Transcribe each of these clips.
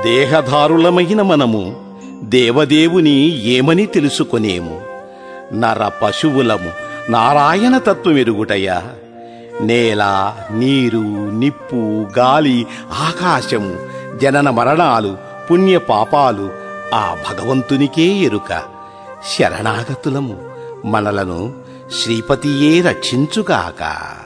దేహధారులమైన మనము దేవదేవుని ఏమని తెలుసుకొనేము నర పశువులము నారాయణ తత్వమెరుగుటయ్యా నేల నీరు నిప్పు గాలి ఆకాశము జనన మరణాలు పుణ్య పాపాలు ఆ భగవంతునికే ఎరుక శరణాగతులము మనలను శ్రీపతియే రక్షించుగాక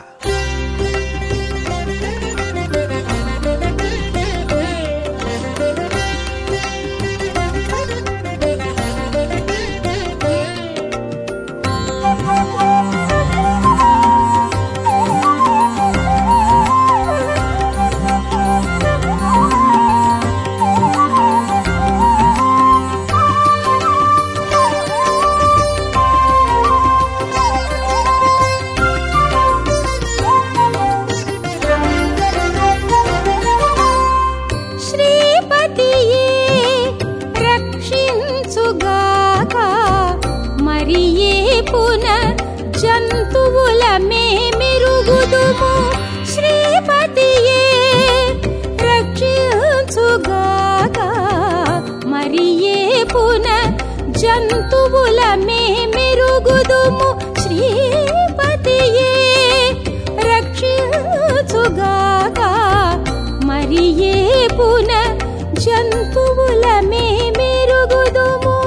శ్రీపతియే రక్షించుగాక మరియే పున జంతువుల మెరుగుదుము శ్రీపతియే రక్షించుగాక మరియే పున జంతువుల మెరుగుదుము శ్రీపతియే రక్షించుగాక మరియే పున జంతువుల మెరుగుదుము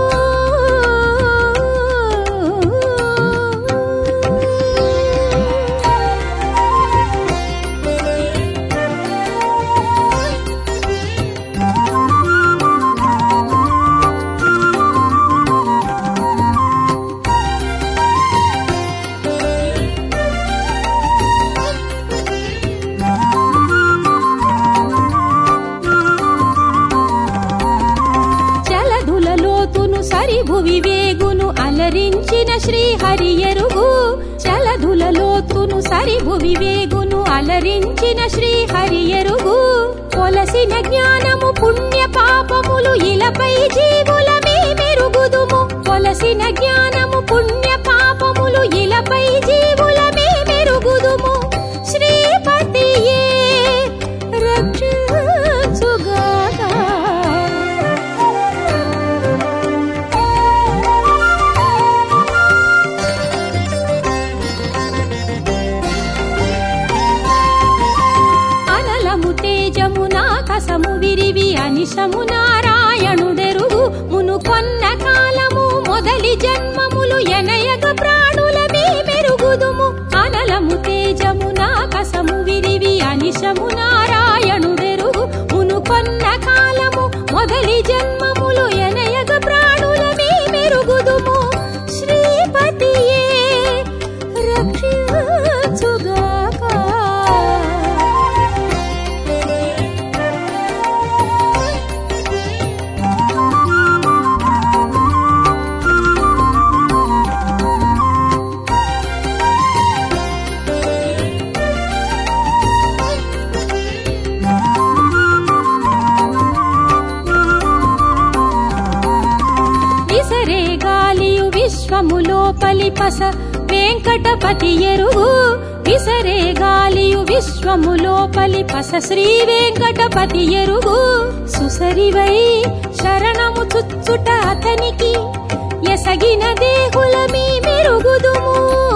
చలదుల లోతును సరిభువి వేగును అలరించిన శ్రీహరి ఎరుగు చలదుల లోతును సరిభువి వేగును అలరించిన శ్రీహరి ఎరుగు కొలసిన జ్ఞానము పుణ్య పాపములు ఇలపై జీవుల మెరుగుదుము కొలసిన జ్ఞానము పుణ్య పాపములు ఇలపై జీవుల మెరుగుదుము శ్రీపతియే రక్షించుగాక అనలము తేజము నాకసము విరివి అనిశము నారాయణుడెరుగు మును కొన్న కాలము మొదలి జన్మములు ఎనయగ ప్రాణుల మెరుగుదుము అనలము తేజము నాకసము విరివి అనిశము నారాయణుడెరుగు మును కొన్న కాలము మొదలి జన్మములు ఎనయగ ప్రాణుల మెరుగుదుము శ్రీపతియే రక్షించుగాక విసరే గాలియు విశ్వములోపలి పస వెంకటపతి ఎరుగు విసరే గాలియు విశ్వములోపలి పస శ్రీ వెంకటపతి ఎరుగు సుసరివై శరణము చుచ్చుట అతనికి ఎసగిన దేహుల మీ మెరుగుదుము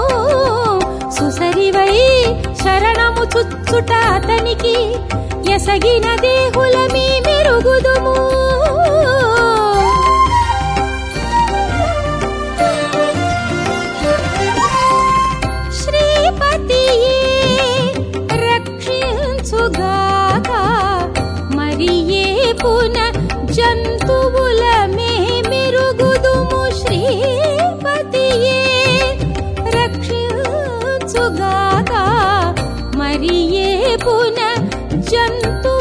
సుసరివై శరణము చుచ్చుట అతనికి ఎసగిన దేహుల మీ మెరుగుదుము శ్రీపతియే రక్షించుగాక మరియే పున జంతువుల మెరుగుదుము శ్రీపతియే రక్షించుగాక మరియే పున జంతు